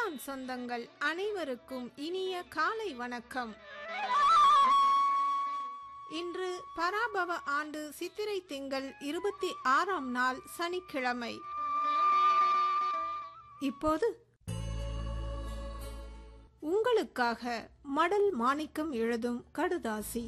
வேளாண் சொந்தங்கள் அனைவருக்கும் இனிய காலை வணக்கம் இன்று பராபவ ஆண்டு சித்திரை திங்கள் இருபத்தி ஆறாம் நாள் சனிக்கிழமை இப்போது உங்களுக்காக மடல் மாணிக்கம் எழுதும் கடுதாசி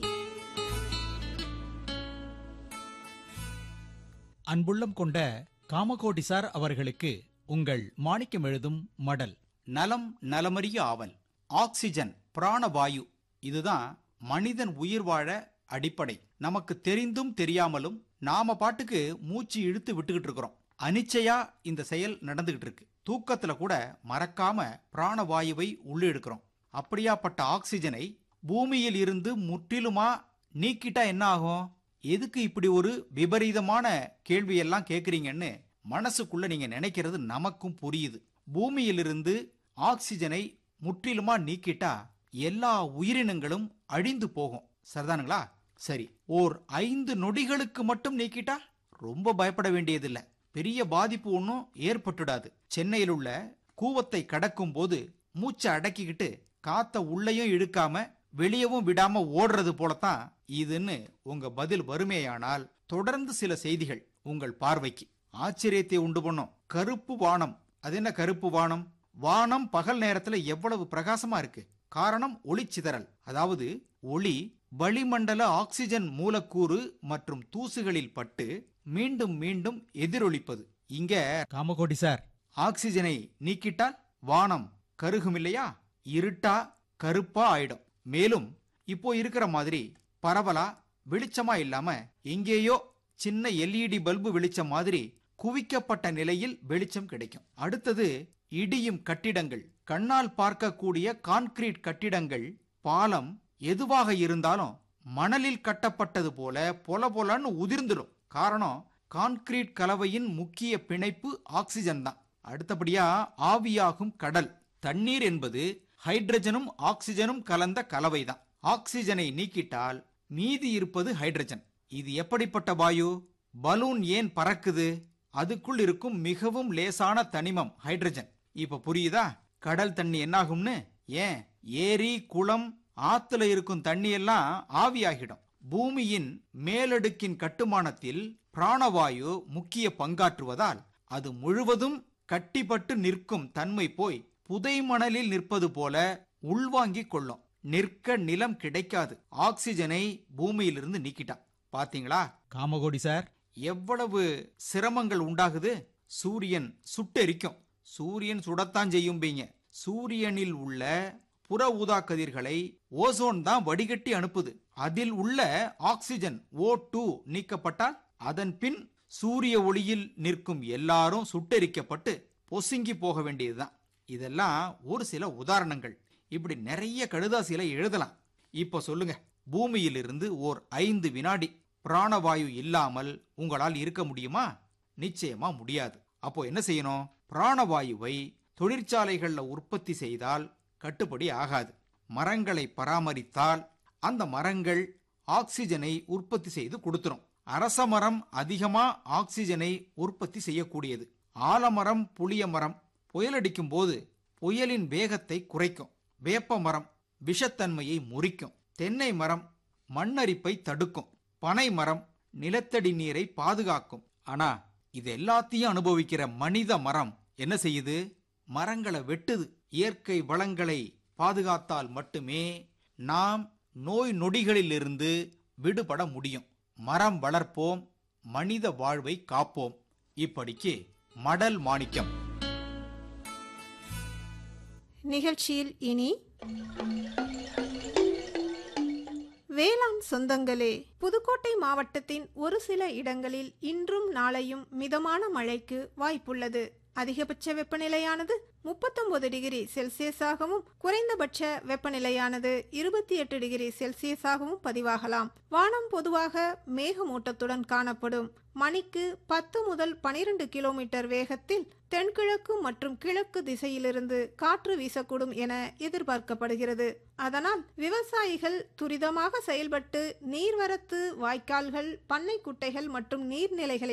அன்புள்ளம் கொண்ட காமகோடி சார் அவர்களுக்கு உங்கள் மாணிக்கம் எழுதும் மடல் நலம் நலமறிய ஆவல் ஆக்சிஜன் பிராணவாயு இதுதான் மனிதன் உயிர் வாழ அடிப்படை நமக்கு தெரிந்தும் தெரியாமலும் நாம பாட்டுக்கு மூச்சு இழுத்து விட்டுக்கிட்டு இருக்கிறோம் அனிச்சையா இந்த செயல் நடந்துகிட்டு இருக்கு தூக்கத்துல கூட மறக்காம பிராணவாயுவை உள்ளிழுக்கிறோம் அப்படியாப்பட்ட ஆக்சிஜனை பூமியில் இருந்து முற்றிலுமா நீக்கிட்டா என்ன ஆகும் எதுக்கு இப்படி ஒரு விபரீதமான கேள்வியெல்லாம் கேக்குறீங்கன்னு மனசுக்குள்ள நீங்க நினைக்கிறது நமக்கும் புரியுது பூமியிலிருந்து ஆக்சிஜனை முற்றிலுமா நீக்கிட்டா எல்லா உயிரினங்களும் அழிந்து போகும் சரிதானுங்களா சரி ஓர் ஐந்து நொடிகளுக்கு மட்டும் நீக்கிட்டா ரொம்ப பயப்பட வேண்டியதில்லை பெரிய பாதிப்பு ஒன்றும் ஏற்பட்டுடாது சென்னையில் உள்ள கூவத்தை கடக்கும் போது மூச்சை அடக்கிக்கிட்டு காத்த உள்ளேயும் இழுக்காம வெளியவும் விடாம ஓடுறது போலத்தான் இதுன்னு உங்க பதில் வறுமையானால் தொடர்ந்து சில செய்திகள் உங்கள் பார்வைக்கு ஆச்சரியத்தை உண்டு பண்ணும் கருப்பு வானம் அது என்ன கருப்பு வானம் வானம் பகல் நேரத்துல எவ்வளவு பிரகாசமா இருக்கு காரணம் ஒளிச்சிதறல் அதாவது ஒளி வளிமண்டல ஆக்சிஜன் மூலக்கூறு மற்றும் தூசுகளில் பட்டு மீண்டும் மீண்டும் எதிரொலிப்பது இங்க காமகோடி சார் ஆக்சிஜனை நீக்கிட்டால் வானம் கருகும் இல்லையா இருட்டா கருப்பா ஆயிடும் மேலும் இப்போ இருக்கிற மாதிரி பரவலா வெளிச்சமா இல்லாம எங்கேயோ சின்ன எல்இடி பல்பு வெளிச்சம் மாதிரி குவிக்கப்பட்ட நிலையில் வெளிச்சம் கிடைக்கும் அடுத்தது இடியும் கட்டிடங்கள் கண்ணால் பார்க்கக்கூடிய கான்கிரீட் கட்டிடங்கள் பாலம் எதுவாக இருந்தாலும் மணலில் கட்டப்பட்டது போல பொல பொலன்னு உதிர்ந்துடும் காரணம் கான்கிரீட் கலவையின் முக்கிய பிணைப்பு ஆக்சிஜன் தான் அடுத்தபடியா ஆவியாகும் கடல் தண்ணீர் என்பது ஹைட்ரஜனும் ஆக்சிஜனும் கலந்த கலவைதான் ஆக்சிஜனை நீக்கிட்டால் மீதி இருப்பது ஹைட்ரஜன் இது எப்படிப்பட்ட வாயு பலூன் ஏன் பறக்குது அதுக்குள் இருக்கும் மிகவும் லேசான தனிமம் ஹைட்ரஜன் இப்ப புரியுதா கடல் தண்ணி என்னாகும்னு ஏன் ஏரி குளம் ஆத்துல இருக்கும் தண்ணி எல்லாம் ஆவியாகிடும் பூமியின் மேலடுக்கின் கட்டுமானத்தில் பிராணவாயு முக்கிய பங்காற்றுவதால் அது முழுவதும் கட்டிப்பட்டு நிற்கும் தன்மை போய் புதை மணலில் நிற்பது போல உள்வாங்கிக் கொள்ளும் நிற்க நிலம் கிடைக்காது ஆக்சிஜனை பூமியிலிருந்து நீக்கிட்டான் பாத்தீங்களா காமகோடி சார் எவ்வளவு சிரமங்கள் உண்டாகுது சூரியன் சுட்டெரிக்கும் சூரியன் சுடத்தான் செய்யும் பீங்க சூரியனில் உள்ள புற ஊதா கதிர்களை ஓசோன் தான் வடிகட்டி அனுப்புது அதில் உள்ள ஆக்சிஜன் ஓ டூ நீக்கப்பட்டால் அதன் பின் சூரிய ஒளியில் நிற்கும் எல்லாரும் சுட்டெரிக்கப்பட்டு பொசுங்கி போக வேண்டியதுதான் இதெல்லாம் ஒரு சில உதாரணங்கள் இப்படி நிறைய கடுதாசிகளை எழுதலாம் இப்ப சொல்லுங்க பூமியிலிருந்து ஓர் ஐந்து வினாடி பிராணவாயு இல்லாமல் உங்களால் இருக்க முடியுமா நிச்சயமா முடியாது அப்போ என்ன செய்யணும் பிராணவாயுவை தொழிற்சாலைகள்ல உற்பத்தி செய்தால் கட்டுப்படி ஆகாது மரங்களை பராமரித்தால் அந்த மரங்கள் ஆக்சிஜனை உற்பத்தி செய்து கொடுத்துரும் அரச மரம் அதிகமா ஆக்சிஜனை உற்பத்தி செய்யக்கூடியது ஆலமரம் புளிய மரம் புயலடிக்கும் போது புயலின் வேகத்தை குறைக்கும் வேப்ப மரம் விஷத்தன்மையை முறிக்கும் தென்னை மரம் மண்ணரிப்பை தடுக்கும் பனை மரம் நிலத்தடி நீரை பாதுகாக்கும் ஆனா இது எல்லாத்தையும் அனுபவிக்கிற மனித மரம் என்ன செய்யுது மரங்களை வெட்டுது இயற்கை வளங்களை பாதுகாத்தால் மட்டுமே நாம் நோய் நொடிகளிலிருந்து விடுபட முடியும் மரம் வளர்ப்போம் மனித வாழ்வை காப்போம் இப்படிக்கு மடல் மாணிக்கம் நிகழ்ச்சியில் இனி வேளாண் சொந்தங்களே புதுக்கோட்டை மாவட்டத்தின் ஒரு சில இடங்களில் இன்றும் நாளையும் மிதமான மழைக்கு வாய்ப்புள்ளது அதிகபட்ச வெப்பநிலையானது முப்பத்தொன்பது டிகிரி செல்சியஸாகவும் குறைந்தபட்ச வெப்பநிலையானது இருபத்தி எட்டு டிகிரி செல்சியஸாகவும் பதிவாகலாம் வானம் பொதுவாக மேகமூட்டத்துடன் காணப்படும் மணிக்கு பத்து முதல் பனிரெண்டு கிலோமீட்டர் வேகத்தில் தென்கிழக்கு மற்றும் கிழக்கு திசையிலிருந்து காற்று வீசக்கூடும் என எதிர்பார்க்கப்படுகிறது அதனால் விவசாயிகள் துரிதமாக செயல்பட்டு நீர்வரத்து வாய்க்கால்கள் பண்ணை குட்டைகள் மற்றும் நீர்நிலைகளை